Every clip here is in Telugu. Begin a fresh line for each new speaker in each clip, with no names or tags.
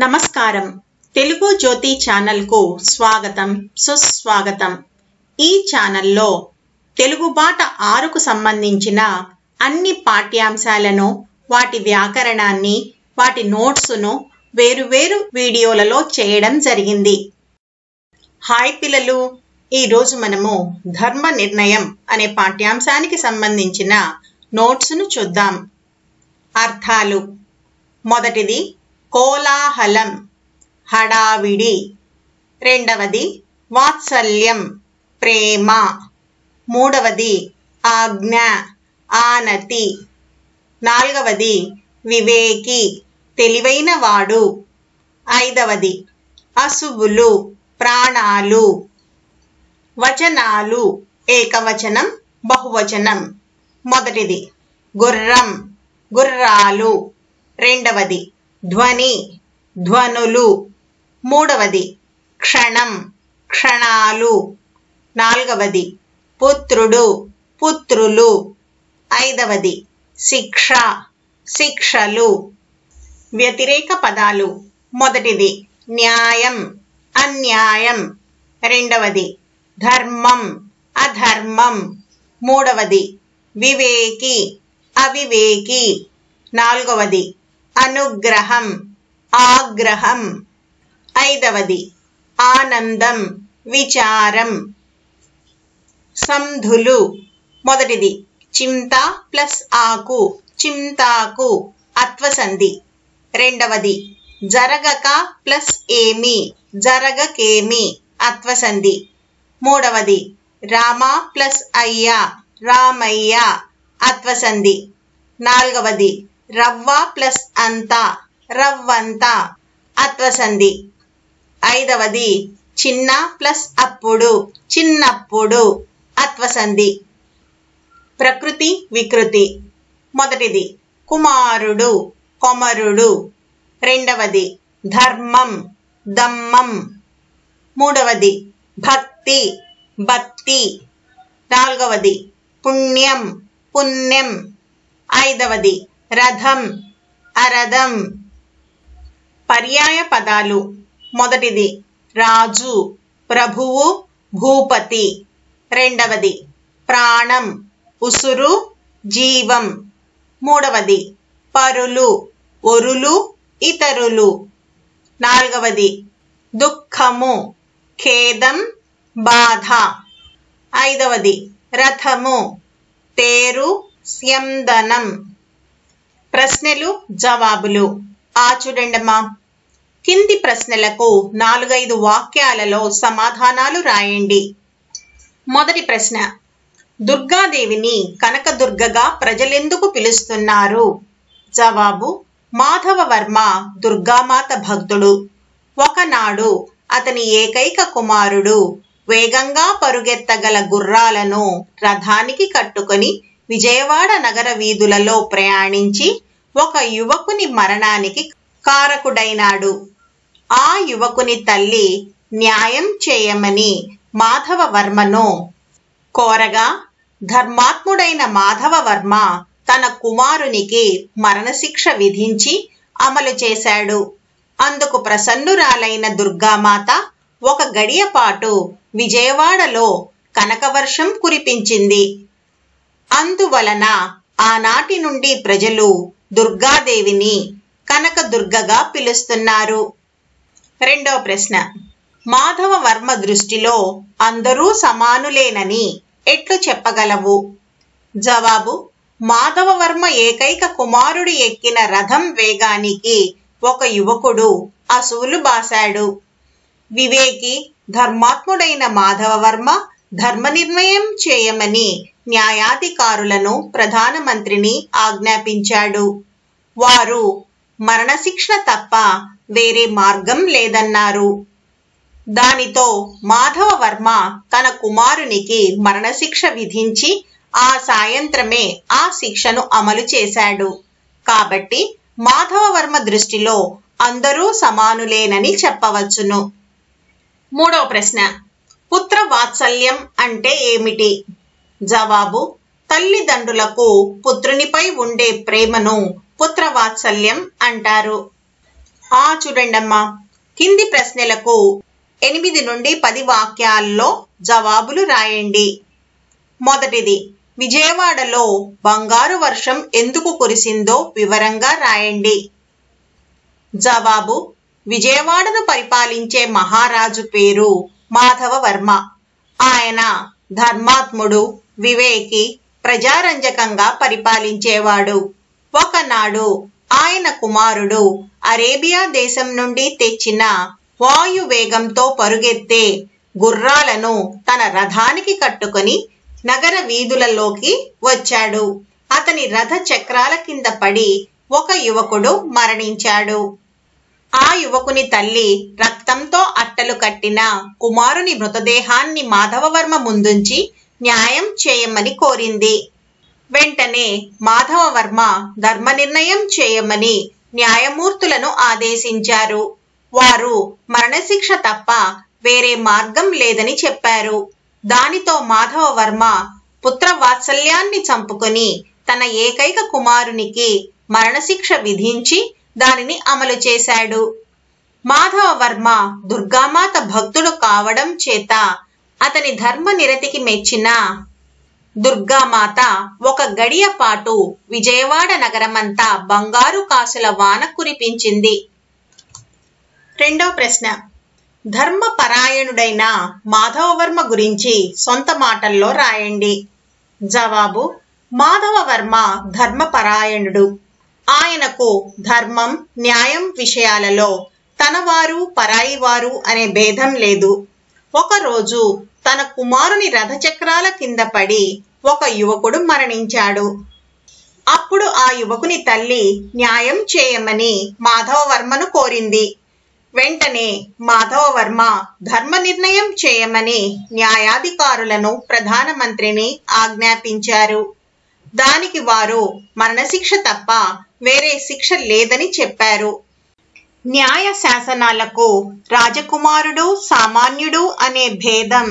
నమస్కారం తెలుగు జ్యోతి ఛానల్కు స్వాగతం సుస్వాగతం ఈ ఛానల్లో తెలుగు బాట ఆరుకు సంబంధించిన అన్ని పాఠ్యాంశాలను వాటి వ్యాకరణాన్ని వాటి నోట్సును వేరువేరు వీడియోలలో చేయడం జరిగింది హాయ్ పిల్లలు ఈరోజు మనము ధర్మ నిర్ణయం అనే పాఠ్యాంశానికి సంబంధించిన నోట్స్ను చూద్దాం అర్థాలు మొదటిది కోలాహలం హడావిడి రెండవది వాత్సల్యం ప్రేమ మూడవది ఆజ్ఞ ఆనతి నాలుగవది వివేకి తెలివైన వాడు ఐదవది అశువులు ప్రాణాలు వచనాలు ఏకవచనం బహువచనం మొదటిది గుర్రం గుర్రాలు రెండవది ధ్వని ధ్వనులు మూడవది క్షణం క్షణాలు నాలుగవది పుత్రుడు పుత్రులు ఐదవది శిక్ష శిక్షలు వ్యతిరేక పదాలు మొదటిది న్యాయం అన్యాయం రెండవది ధర్మం అధర్మం మూడవది వివేకి అవివేకి నాలుగవది అనుగ్రహం ఆగ్రహం ఐదవది ఆనందం విచారం సంధులు మొదటిది చింత ప్లస్ ఆకు చింతాకు అత్వసంధి రెండవది జరగక ప్లస్ ఏమి జరగకేమి అత్వసంధి మూడవది రామ ప్లస్ అయ్య రామయ్య అత్వసంధి నాలుగవది రవ్వ ప్లస్ అంత రవ్వంత అత్వసంధి ఐదవది చిన్న ప్లస్ అప్పుడు చిన్నప్పుడు అత్వసంధి ప్రకృతి వికృతి మొదటిది కుమారుడు కొమరుడు రెండవది ధర్మం దమ్మం మూడవది భక్తి భక్తి నాలుగవది పుణ్యం పుణ్యం ఐదవది రథం అరథం పర్యాయ పదాలు మొదటిది రాజు ప్రభువు భూపతి రెండవది ప్రాణం ఉసురు జీవం మూడవది పరులు ఒరులు ఇతరులు నాలుగవది దుఃఖము ఖేదం బాధ ఐదవది రథము తేరు స్యందనం ప్రశ్నలు జవాబులు ఆ చూడండమ్మా కింది ప్రశ్నలకు నాలుగైదు వాక్యాలలో సమాధానాలు రాయండి మొదటి ప్రశ్న దుర్గాదేవిని కనకదుర్గగా ప్రజలెందుకు పిలుస్తున్నారు జవాబు మాధవవర్మ దుర్గామాత భక్తుడు ఒకనాడు అతని ఏకైక కుమారుడు వేగంగా పరుగెత్తగల గుర్రాలను రథానికి కట్టుకొని విజయవాడ నగర వీధులలో ప్రయాణించి ఒక యువకుని మరణానికి కారకుడైనాడు ఆ యువకుని తల్లి న్యాయం చేయమని మాధవవర్మను కోరగా ధర్మాత్ముడైన మాధవవర్మ తన కుమారునికి మరణశిక్ష విధించి అమలు చేశాడు అందుకు ప్రసన్నురాలైన దుర్గామాత ఒక గడియ పాటు విజయవాడలో కనకవర్షం కురిపించింది అందువలన ఆనాటి నుండి ప్రజలు దుర్గాదేవిని కనకదుర్గగా పిలుస్తున్నారు రెండో ప్రశ్న మాధవవర్మ దృష్టిలో అందరూ సమానులేనని ఎట్లు చెప్పగలవు జవాబు మాధవవర్మ ఏకైక కుమారుడు ఎక్కిన రథం వేగానికి ఒక యువకుడు అసువులు బాశాడు వివేకి ధర్మాత్ముడైన మాధవవర్మ ధర్మ నిర్ణయం చేయమని న్యాయాధికారులను ప్రధానమంత్రిని ఆజ్ఞాపించాడు వారు మరణశిక్ష తప్ప వేరే మార్గం లేదన్నారు దానితో మాధవవర్మ తన కుమారునికి మరణశిక్ష విధించి ఆ సాయంత్రమే ఆ శిక్షను అమలు చేశాడు కాబట్టి మాధవవర్మ దృష్టిలో అందరూ సమానులేనని చెప్పవచ్చును మూడవ ప్రశ్న పుత్ర వాత్సల్యం అంటే ఏమిటి జవాబు తల్లిదండ్రులకు పుత్రునిపై ఉండే ప్రేమను పుత్రవాత్సల్యం అంటారు ఆ చూడండమ్మా కింది ప్రశ్నలకు ఎనిమిది నుండి పది వాక్యాల్లో జవాబులు రాయండి మొదటిది విజయవాడలో బంగారు వర్షం ఎందుకు కురిసిందో వివరంగా రాయండి జవాబు విజయవాడను పరిపాలించే మహారాజు పేరు మాధవవర్మ ఆయన ధర్మాత్ముడు వివేకి ప్రజారంజకంగా పరిపాలించేవాడు ఒకనాడు ఆయన కుమారుడు అరేబియా దేశం నుండి తెచ్చిన వాయు వేగంతో పరుగెత్తే గుర్రాలను తన రథానికి కట్టుకొని నగర వీధులలోకి వచ్చాడు అతని రథ చక్రాల కింద పడి ఒక యువకుడు మరణించాడు ఆ యువకుని తల్లి రక్తంతో అట్టలు కట్టిన కుమారుని మృతదేహాన్ని మాధవవర్మ ముందుంచి న్యాయం చేయమని కోరింది వెంటనే మాధవవర్మ ధర్మ నిర్ణయం చేయమని న్యాయమూర్తులను ఆదేశించారు వారు మరణశిక్ష తప్ప వేరే మార్గం లేదని చెప్పారు దానితో మాధవవర్మ పుత్ర వాత్సల్యాన్ని చంపుకొని తన ఏకైక కుమారునికి మరణశిక్ష విధించి దానిని అమలు చేశాడు మాధవవర్మ దుర్గామాత భక్తుడు కావడం చేత అతని ధర్మ నిరతికి మెచ్చిన దుర్గామాత ఒక గడియ పాటు విజయవాడ నగరమంతా బంగారు కాసుల వాన కురిపించింది రెండో ప్రశ్న ధర్మపరాయణుడైన మాధవవర్మ గురించి సొంత మాటల్లో రాయండి జవాబు మాధవవర్మ ధర్మపరాయణుడు ఆయనకు ధర్మం న్యాయం విషయాలలో తనవారు పరాయివారు అనే భేదం లేదు ఒకరోజు తన కుమారుని రథచక్రాల కింద పడి ఒక యువకుడు మరణించాడు అప్పుడు ఆ యువకుని తల్లి న్యాయం చేయమని మాధవవర్మను కోరింది వెంటనే మాధవవర్మ ధర్మ నిర్ణయం చేయమని న్యాయాధికారులను ప్రధానమంత్రిని ఆజ్ఞాపించారు దానికి వారు మరణశిక్ష తప్ప వేరే శిక్ష లేదని చెప్పారు న్యాయ శాసనాలకు రాజకుమారుడు సామాన్యుడు అనే భేదం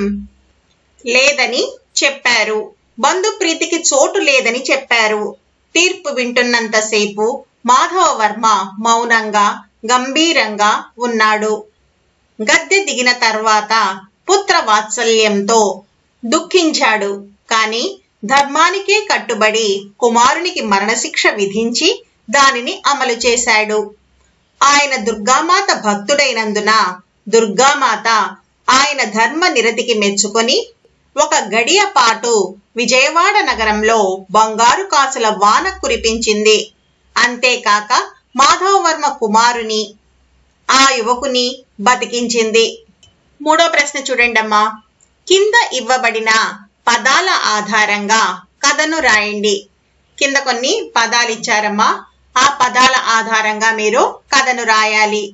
లేదని చెప్పారు బంధుప్రీతికి చోటు లేదని చెప్పారు తీర్పు వింటున్నంతసేపు మాధవవర్మ మౌనంగా గంభీరంగా ఉన్నాడు గద్దె దిగిన తర్వాత పుత్ర వాత్సల్యంతో దుఃఖించాడు కాని ధర్మానికే కట్టుబడి కుమారునికి మరణశిక్ష విధించి దానిని అమలు చేశాడు ఆయన దుర్గామాత భక్తుడైనందున దుర్గామాత ఆయన ధర్మ నిరతికి మెచ్చుకొని ఒక గడియ పాటు విజయవాడ నగరంలో బంగారు కాసుల వాన కురిపించింది అంతేకాక మాధవవర్మ కుమారుని ఆ యువకుని బతికించింది మూడో ప్రశ్న చూడండమ్మా కింద ఇవ్వబడిన పదాల ఆధారంగా కథను రాయండి కింద కొన్ని పదాలు ఇచ్చారమ్మా ఆ పదాల ఆధారంగా మీరు కథను రాయాలి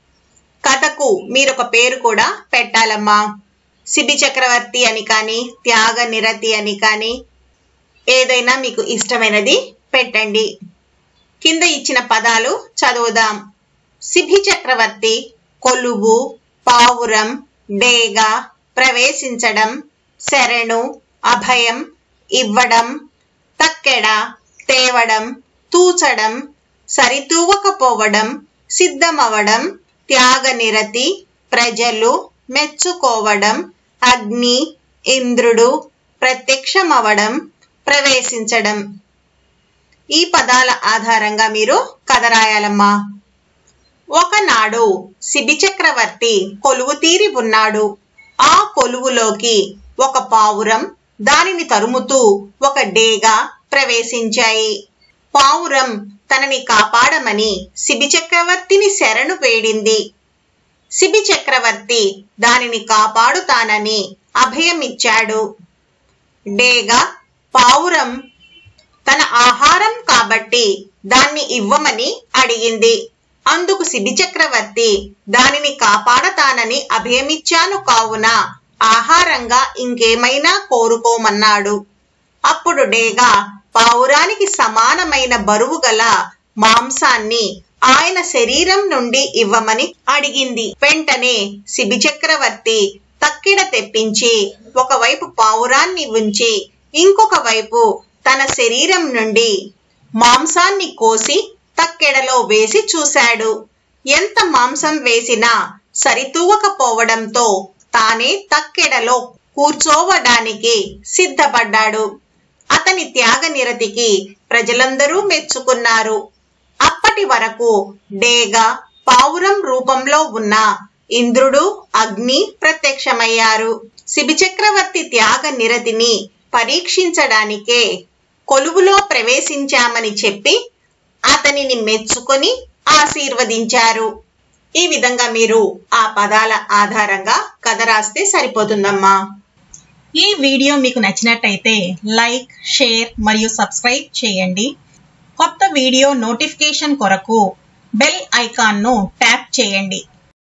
కథకు మీరు ఒక పేరు కూడా పెట్టాలమ్మా సిబి చక్రవర్తి అని కానీ త్యాగ నిరతి అని కానీ ఏదైనా మీకు ఇష్టమైనది పెట్టండి కింద ఇచ్చిన పదాలు చదువుదాం సిభి చక్రవర్తి కొలువు పావురం డేగా ప్రవేశించడం శరణు అభయం ఇవ్వడం తక్కెడ తేవడం తూచడం సరితూగకపోవడం సిద్ధమవడం త్యాగనిరతి ప్రజలు మెచ్చుకోవడం అగ్ని ఇంద్రుడు ప్రత్యక్షమవడం ప్రవేశించడం ఈ పదాల ఆధారంగా మీరు కథ రాయాలమ్మా ఒకనాడు శిబి చక్రవర్తి కొలువు తీరి ఉన్నాడు ఆ కొలువులోకి ఒక పావురం దానిని తరుముతూ ఒక డేగా ప్రవేశించాయి పావురం తనని కాపాడమని శిబి చక్రవర్తిని శరణు వేడింది శిబి చక్రవర్తి దానిని కాపాడుతానని అభయమిచ్చాడు డేగా పావురం తన ఆహారం కాబట్టి దాన్ని ఇవ్వమని అడిగింది అందుకు శిబి చక్రవర్తి దానిని కాపాడతానని అభయమిచ్చాను కావున ఆహారంగా ఇంకేమైనా కోరుకోమన్నాడు అప్పుడు డేగా పావురానికి సమానమైన బరువు గల మాంసాన్ని ఆయన శరీరం నుండి ఇవ్వమని అడిగింది వెంటనే శిబి చక్రవర్తి తక్కిడ తెప్పించి ఒకవైపు పావురాన్ని ఉంచి ఇంకొక వైపు తన శరీరం నుండి మాంసాన్ని కోసి తక్కెడలో వేసి చూశాడు ఎంత మాంసం వేసినా సరితూగకపోవడంతో తానే తక్కెడలో కూర్చోవడానికి సిద్ధపడ్డాడు అతని త్యాగ నిరతికి ప్రజలందరూ మెచ్చుకున్నారు అప్పటి వరకు డేగ పావురం రూపంలో ఉన్న ఇంద్రుడు అగ్ని ప్రత్యక్షమయ్యారు శిబిచక్రవర్తి త్యాగ నిరతిని పరీక్షించడానికే కొలువులో ప్రవేశించామని చెప్పి అతనిని మెచ్చుకొని ఆశీర్వదించారు ఈ విధంగా మీరు ఆ పదాల ఆధారంగా కథ రాస్తే సరిపోతుందమ్మా
ఈ వీడియో మీకు నచ్చినట్టయితే లైక్ షేర్ మరియు సబ్స్క్రైబ్ చేయండి కొత్త వీడియో నోటిఫికేషన్ కొరకు బెల్ ఐకాన్ను ట్యాప్ చేయండి